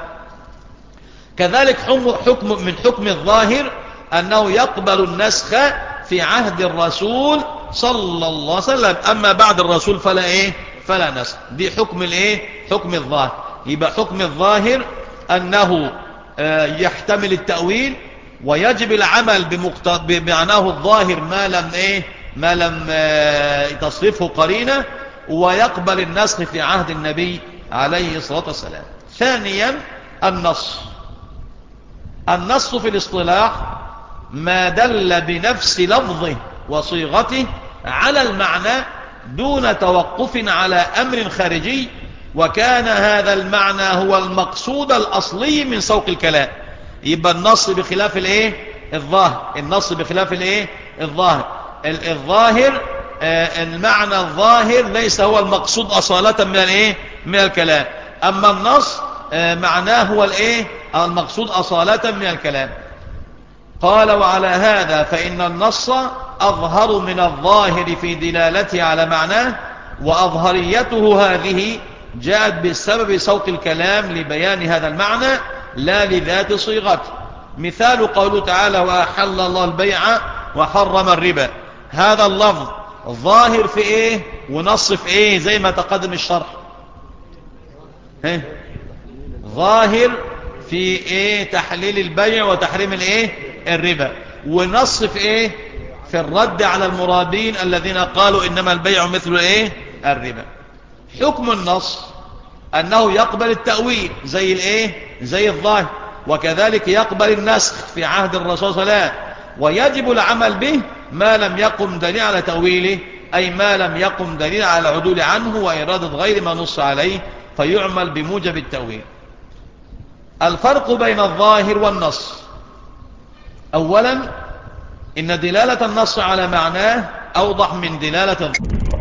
كذلك حكم من حكم الظاهر أنه يقبل النسخ في عهد الرسول صلى الله عليه وسلم أما بعد الرسول فلا إيه فلا نسخ دي حكم الإيه حكم الظاهر يبقى حكم الظاهر أنه آه، يحتمل التأويل ويجب العمل بمعناه الظاهر ما لم ايه ما لم آه، تصرفه قرينة ويقبل النسخ في عهد النبي عليه الصلاة والسلام ثانيا النص النص في الاصطلاح ما دل بنفس لفظه وصيغته على المعنى دون توقف على أمر خارجي وكان هذا المعنى هو المقصود الأصلي من سوق الكلام يبقى النص بخلاف الايه الظاهر النص بخلاف الايه الظاهر الظاهر آه، المعنى الظاهر ليس هو المقصود أصالة من الايه من الكلام أما النص آه، معناه هو الايه المقصود أصالة من الكلام قال وعلى هذا فإن النص أظهر من الظاهر في دلالته على معناه وأظهريته هذه جاءت بسبب سوق الكلام لبيان هذا المعنى لا لذات صيغته مثال قوله تعالى وأحل الله البيع وحرم الربا هذا اللفظ ظاهر في ايه ونص في ايه زي ما تقدم الشرح ظاهر في ايه تحليل البيع وتحريم الايه الربا ونص في ايه في الرد على المرابين الذين قالوا انما البيع مثل ايه الربا حكم النص انه يقبل التأويل زي الايه زي الظاهر وكذلك يقبل النسخ في عهد الرسول صلى الله عليه وسلم ويجب العمل به ما لم يقم دليل على تأويله أي ما لم يقم دليل على العدول عنه وإرادة غير ما نص عليه فيعمل بموجب التأويل الفرق بين الظاهر والنص أولا إن دلالة النص على معناه أوضح من دلالة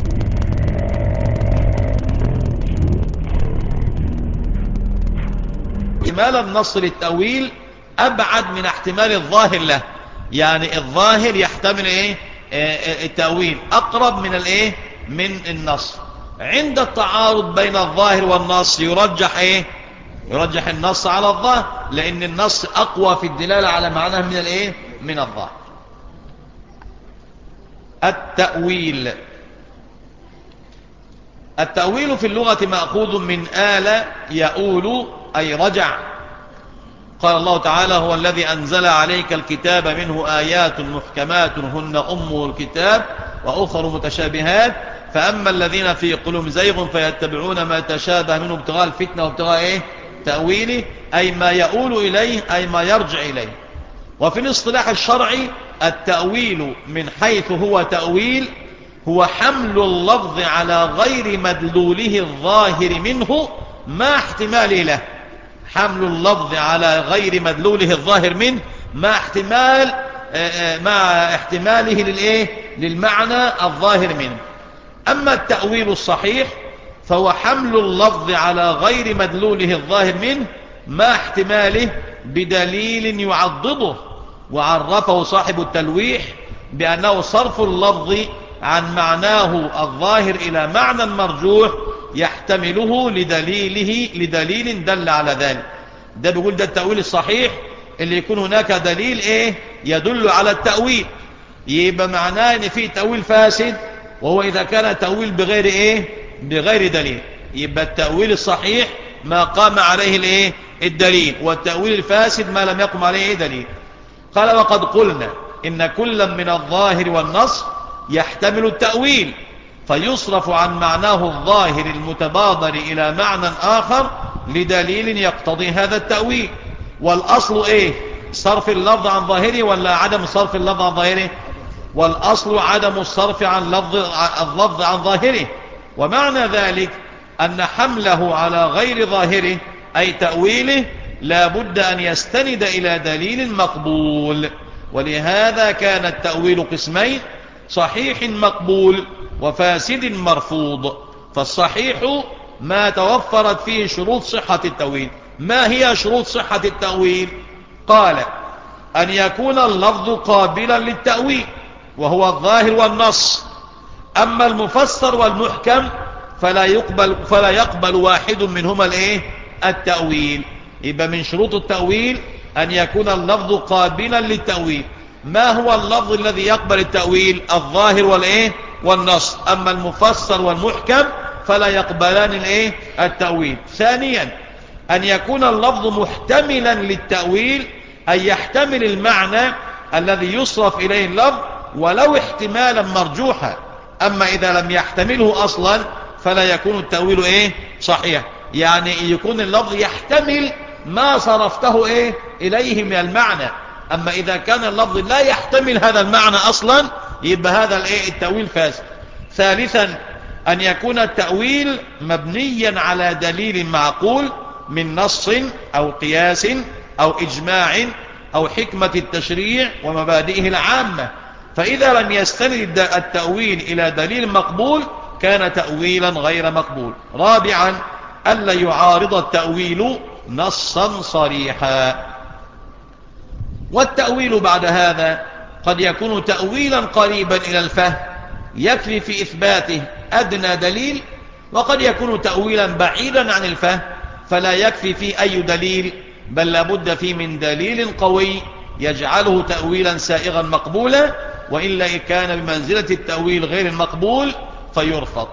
احتمال النص للتأويل أبعد من احتمال الظاهر له يعني الظاهر يحتمل ايه آه، آه، التأويل أقرب من الايه من النص عند التعارض بين الظاهر والنص يرجح ايه يرجح النص على الظاهر لأن النص أقوى في الدلالة على معناه من الايه من الظاهر التأويل التأويل في اللغة مأخوذ من آل يؤول أي رجع قال الله تعالى هو الذي أنزل عليك الكتاب منه آيات محكمات هن أم الكتاب وأخر متشابهات فأما الذين في قلوب زيغ فيتبعون ما تشابه منه ابتغاء الفتنة وابتغاء إيه؟ تأويله أي ما يؤول إليه أي ما يرجع إليه وفي الاصطلاح الشرعي التأويل من حيث هو تأويل هو حمل اللفظ على غير مدلوله الظاهر منه ما احتمال له حمل اللفظ على غير مدلوله الظاهر منه مع احتمال آه، آه، مع احتماله للايه للمعنى الظاهر منه أما التأويل الصحيح فهو حمل اللفظ على غير مدلوله الظاهر منه مع احتماله بدليل يعضده وعرفه صاحب التلويح بأنه صرف اللفظ عن معناه الظاهر إلى معنى مرجوح يحتمله لدليله لدليل دل على ذلك ده بيقول ده التأويل الصحيح اللي يكون هناك دليل ايه يدل على التأويل يبقى معناه ان في تأويل فاسد وهو اذا كان تأويل بغير ايه بغير دليل يبقى التأويل الصحيح ما قام عليه الايه الدليل والتأويل الفاسد ما لم يقم عليه دليل قال وقد قلنا ان كلا من الظاهر والنص يحتمل التأويل فيصرف عن معناه الظاهر المتبادر إلى معنى آخر لدليل يقتضي هذا التأويل والأصل إيه صرف اللفظ عن ظاهره ولا عدم صرف اللفظ عن ظاهره والأصل عدم الصرف عن لفظ اللفظ عن ظاهره ومعنى ذلك أن حمله على غير ظاهره أي تأويله لا بد أن يستند إلى دليل مقبول ولهذا كان التأويل قسمين صحيح مقبول وفاسد مرفوض فالصحيح ما توفرت فيه شروط صحة التأويل ما هي شروط صحة التأويل قال أن يكون اللفظ قابلا للتأويل وهو الظاهر والنص أما المفسر والمحكم فلا يقبل, فلا يقبل واحد منهما الايه التأويل يبقى من شروط التأويل أن يكون اللفظ قابلا للتأويل ما هو اللفظ الذي يقبل التأويل الظاهر والايه والنص أما المفسر والمحكم فلا يقبلان الايه التأويل ثانيا أن يكون اللفظ محتملا للتأويل أن يحتمل المعنى الذي يصرف إليه اللفظ ولو احتمالا مرجوحا أما إذا لم يحتمله أصلا فلا يكون التأويل إيه صحيح يعني يكون اللفظ يحتمل ما صرفته إيه إليه من المعنى أما إذا كان اللفظ لا يحتمل هذا المعنى أصلا يبقى هذا الإيه التأويل فاسد ثالثا أن يكون التأويل مبنيا على دليل معقول من نص أو قياس أو إجماع أو حكمة التشريع ومبادئه العامة فإذا لم يستند التأويل إلى دليل مقبول كان تأويلا غير مقبول رابعا ألا يعارض التأويل نصا صريحا والتأويل بعد هذا قد يكون تأويلا قريبا إلى الفهم يكفي في إثباته أدنى دليل وقد يكون تأويلا بعيدا عن الفهم فلا يكفي فيه أي دليل بل لابد فيه من دليل قوي يجعله تأويلا سائغا مقبولا وإلا كان بمنزلة التأويل غير المقبول فيرفض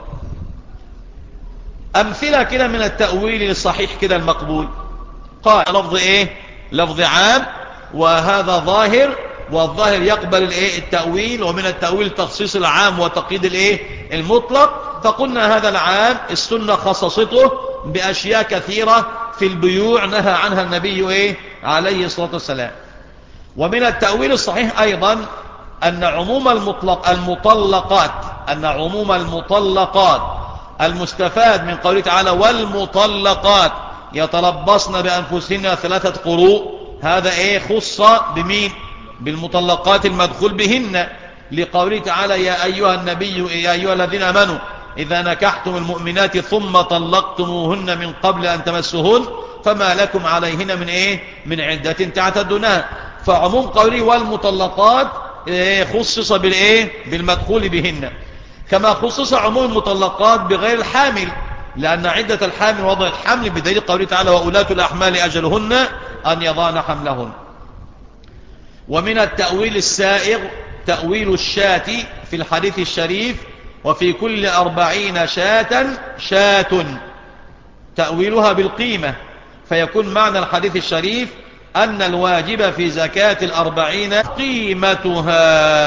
أمثلة كده من التأويل الصحيح كده المقبول قال لفظ إيه لفظ عام وهذا ظاهر والظاهر يقبل الايه التأويل ومن التأويل تخصيص العام وتقييد الايه المطلق فقلنا هذا العام السنة خصصته بأشياء كثيرة في البيوع نهى عنها النبي ايه عليه الصلاة والسلام ومن التأويل الصحيح أيضا أن عموم المطلق المطلقات أن عموم المطلقات المستفاد من قوله تعالى والمطلقات يتربصن بأنفسهن ثلاثة قروء هذا ايه خص بمين بالمطلقات المدخول بهن لقوله تعالى يا أيها النبي يا أيها الذين أمنوا إذا نكحتم المؤمنات ثم طلقتموهن من قبل أن تمسهن فما لكم عليهن من إيه من عدة تعتدونها فعموم قوله والمطلقات إيه خصص بالإيه بالمدخول بهن كما خصص عموم المطلقات بغير الحامل لأن عدة الحامل وضع الحمل بدليل قوله تعالى وأولاة الأحمال أجلهن أن يضان حملهن ومن التأويل السائغ تأويل الشاة في الحديث الشريف وفي كل أربعين شاة شاة تأويلها بالقيمة فيكون معنى الحديث الشريف أن الواجب في زكاة الأربعين قيمتها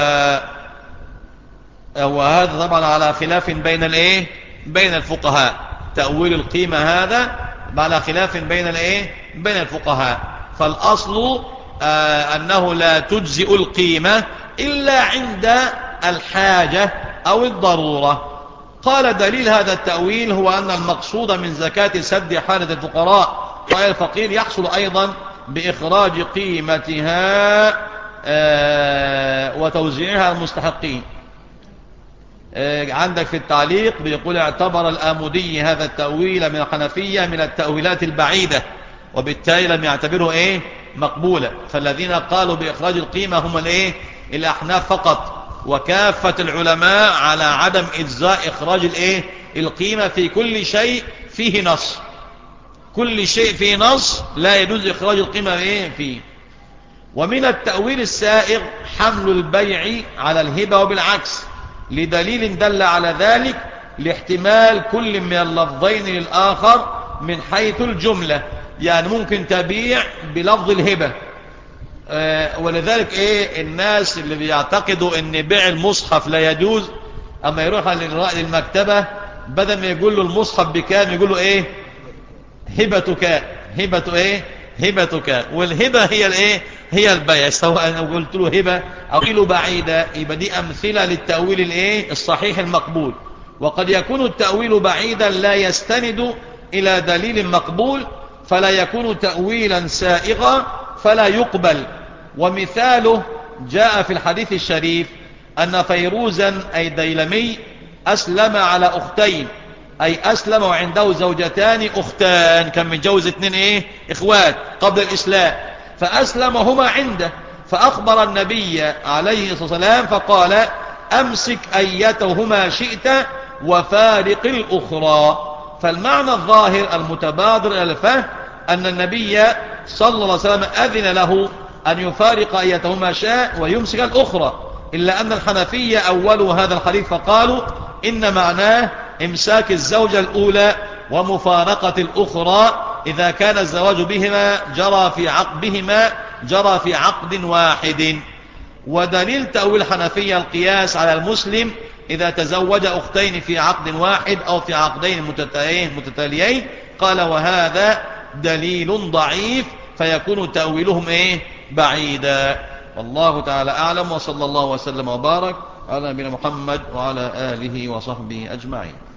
وهذا طبعا على خلاف بين الايه بين الفقهاء تأويل القيمة هذا على خلاف بين الايه بين الفقهاء فالأصل آه أنه لا تجزئ القيمة إلا عند الحاجة أو الضرورة قال دليل هذا التأويل هو أن المقصود من زكاة سد حالة الفقراء وغير الفقير يحصل أيضا بإخراج قيمتها آه وتوزيعها المستحقين آه عندك في التعليق بيقول اعتبر الآمدي هذا التأويل من الحنفية من التأويلات البعيدة وبالتالي لم يعتبره ايه مقبولة فالذين قالوا بإخراج القيمة هم الايه الأحناف فقط وكافة العلماء على عدم إجزاء إخراج الايه القيمة في كل شيء فيه نص كل شيء فيه نص لا يجوز إخراج القيمة ايه فيه ومن التأويل السائغ حمل البيع على الهبة وبالعكس لدليل دل على ذلك لاحتمال كل من اللفظين للآخر من حيث الجملة يعني ممكن تبيع بلفظ الهبة آه ولذلك ايه الناس اللي بيعتقدوا ان بيع المصحف لا يجوز اما يروح للمكتبة بدل ما يقول له المصحف بكام يقول له ايه هبتك هبة ايه هبتك والهبة هي الايه هي البيع سواء انا قلت له هبة او له بعيدة يبقى دي امثلة للتأويل الايه الصحيح المقبول وقد يكون التأويل بعيدا لا يستند الى دليل مقبول فلا يكون تأويلا سائغا فلا يقبل ومثاله جاء في الحديث الشريف أن فيروزا أي ديلمي أسلم على أختين أي أسلم وعنده زوجتان أختان كان متجوز اتنين إيه إخوات قبل الإسلام فأسلم هما عنده فأخبر النبي عليه الصلاة والسلام فقال أمسك أيتهما شئت وفارق الأخرى فالمعنى الظاهر المتبادر إلى الفهم أن النبي صلى الله عليه وسلم أذن له أن يفارق أيتهما شاء ويمسك الأخرى إلا أن الحنفية أولوا هذا الحديث فقالوا إن معناه إمساك الزوجة الأولى ومفارقة الأخرى إذا كان الزواج بهما جرى في عقبهما جرى في عقد واحد ودليل تأويل الحنفية القياس على المسلم إذا تزوج أختين في عقد واحد أو في عقدين متتاليين قال وهذا دليل ضعيف فيكون تأويلهم إيه بعيدا والله تعالى أعلم وصلى الله وسلم وبارك على نبينا محمد وعلى آله وصحبه أجمعين